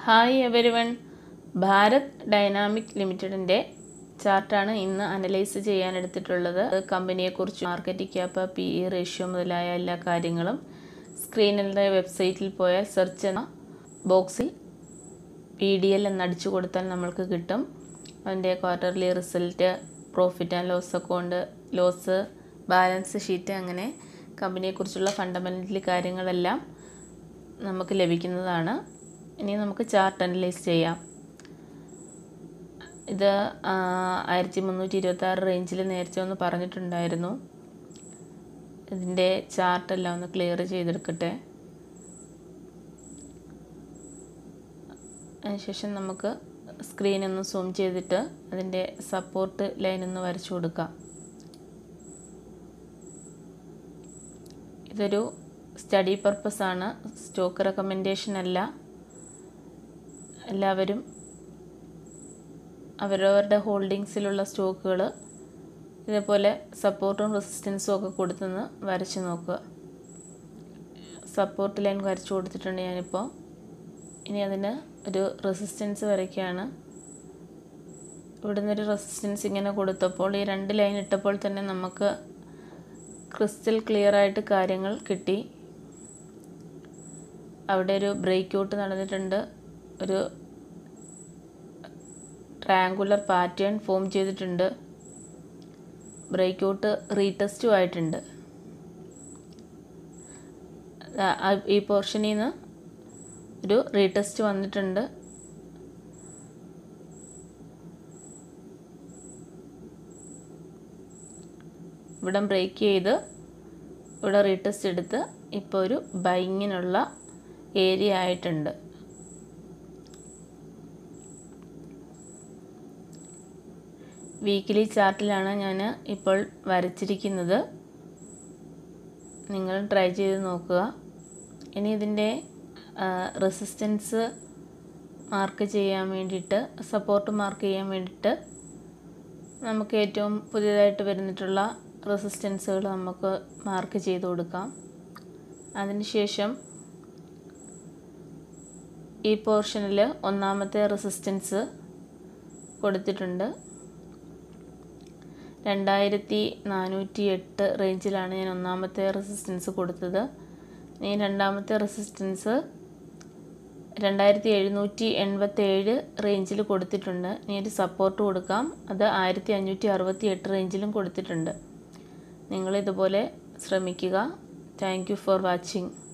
hi everyone Bharat dynamic ലിമിറ്റഡിൻ്റെ ചാർട്ടാണ് ഇന്ന് അനലൈസ് ചെയ്യാൻ എടുത്തിട്ടുള്ളത് കമ്പനിയെക്കുറിച്ച് market cap P E ratio മുതലായ എല്ലാ കാര്യങ്ങളും സ്ക്രീനിലെ വെബ്സൈറ്റിൽ പോയാൽ സെർച്ച് എന്ന ബോക്സിൽ പി ഡി എൽ എന്നടിച്ചു കൊടുത്താൽ നമ്മൾക്ക് കിട്ടും അതിൻ്റെ quarterly result profit and loss account loss balance sheet അങ്ങനെ കമ്പനിയെക്കുറിച്ചുള്ള ഫണ്ടമെൻ്റൽ കാര്യങ്ങളെല്ലാം നമുക്ക് ലഭിക്കുന്നതാണ് ഇനി നമുക്ക് ചാർട്ട് അനലൈസ് ചെയ്യാം ഇത് ആയിരത്തി മുന്നൂറ്റി ഇരുപത്തി ആറ് റേഞ്ചിൽ നേരത്തെ ഒന്ന് പറഞ്ഞിട്ടുണ്ടായിരുന്നു ഇതിൻ്റെ ചാർട്ടെല്ലാം ഒന്ന് ക്ലിയർ ചെയ്തെടുക്കട്ടെ അതിനുശേഷം നമുക്ക് സ്ക്രീൻ ഒന്ന് സൂം ചെയ്തിട്ട് അതിൻ്റെ സപ്പോർട്ട് ലൈൻ ഒന്ന് വരച്ചു കൊടുക്കാം ഇതൊരു സ്റ്റഡി പർപ്പസ് ആണ് സ്റ്റോക്ക് റെക്കമെൻഡേഷൻ അല്ല എല്ലാവരും അവരവരുടെ ഹോൾഡിങ്സിലുള്ള സ്റ്റോക്കുകൾ ഇതേപോലെ സപ്പോർട്ടും റെസിസ്റ്റൻസും ഒക്കെ കൊടുത്തൊന്ന് വരച്ച് നോക്കുക സപ്പോർട്ട് ലൈൻ വരച്ചു കൊടുത്തിട്ടുണ്ട് ഞാനിപ്പോൾ ഇനി അതിന് ഒരു റെസിസ്റ്റൻസ് വരയ്ക്കുകയാണ് ഇവിടുന്ന് ഒരു റെസിസ്റ്റൻസ് ഇങ്ങനെ കൊടുത്തപ്പോൾ ഈ രണ്ട് ലൈൻ ഇട്ടപ്പോൾ തന്നെ നമുക്ക് ക്രിസ്റ്റൽ ക്ലിയർ ആയിട്ട് കാര്യങ്ങൾ കിട്ടി അവിടെ ഒരു ബ്രേക്ക് ഔട്ട് നടന്നിട്ടുണ്ട് ഒരു ട്രയാങ്കുലർ പാറ്റേൺ ഫോം ചെയ്തിട്ടുണ്ട് ബ്രേക്ക് ഔട്ട് റീടെസ്റ്റും ആയിട്ടുണ്ട് ഈ പോർഷനിൽ നിന്ന് ഒരു റീടെസ്റ്റ് വന്നിട്ടുണ്ട് ഇവിടെ ബ്രേക്ക് ചെയ്ത് ഇവിടെ റീടെസ്റ്റ് എടുത്ത് ഇപ്പോൾ ഒരു ബൈങ്ങിനുള്ള ഏരിയ ആയിട്ടുണ്ട് വീക്കിലി ചാർട്ടിലാണ് ഞാൻ ഇപ്പോൾ വരച്ചിരിക്കുന്നത് നിങ്ങൾ ട്രൈ ചെയ്ത് നോക്കുക ഇനി ഇതിൻ്റെ റെസിസ്റ്റൻസ് മാർക്ക് ചെയ്യാൻ വേണ്ടിയിട്ട് സപ്പോർട്ട് മാർക്ക് ചെയ്യാൻ വേണ്ടിയിട്ട് നമുക്ക് ഏറ്റവും പുതിയതായിട്ട് വരുന്നിട്ടുള്ള റെസിസ്റ്റൻസുകൾ നമുക്ക് മാർക്ക് ചെയ്ത് കൊടുക്കാം അതിനുശേഷം ഈ പോർഷനിൽ ഒന്നാമത്തെ റെസിസ്റ്റൻസ് കൊടുത്തിട്ടുണ്ട് രണ്ടായിരത്തി നാനൂറ്റി എട്ട് റേഞ്ചിലാണ് ഞാൻ ഒന്നാമത്തെ റെസിസ്റ്റൻസ് കൊടുത്തത് ഇനി രണ്ടാമത്തെ റെസിസ്റ്റൻസ് രണ്ടായിരത്തി എഴുന്നൂറ്റി എൺപത്തേഴ് റേഞ്ചിൽ കൊടുത്തിട്ടുണ്ട് ഇനി ഒരു സപ്പോർട്ട് കൊടുക്കാം അത് ആയിരത്തി അഞ്ഞൂറ്റി അറുപത്തി എട്ട് റേഞ്ചിലും കൊടുത്തിട്ടുണ്ട് നിങ്ങളിതുപോലെ ശ്രമിക്കുക താങ്ക് യു ഫോർ വാച്ചിങ്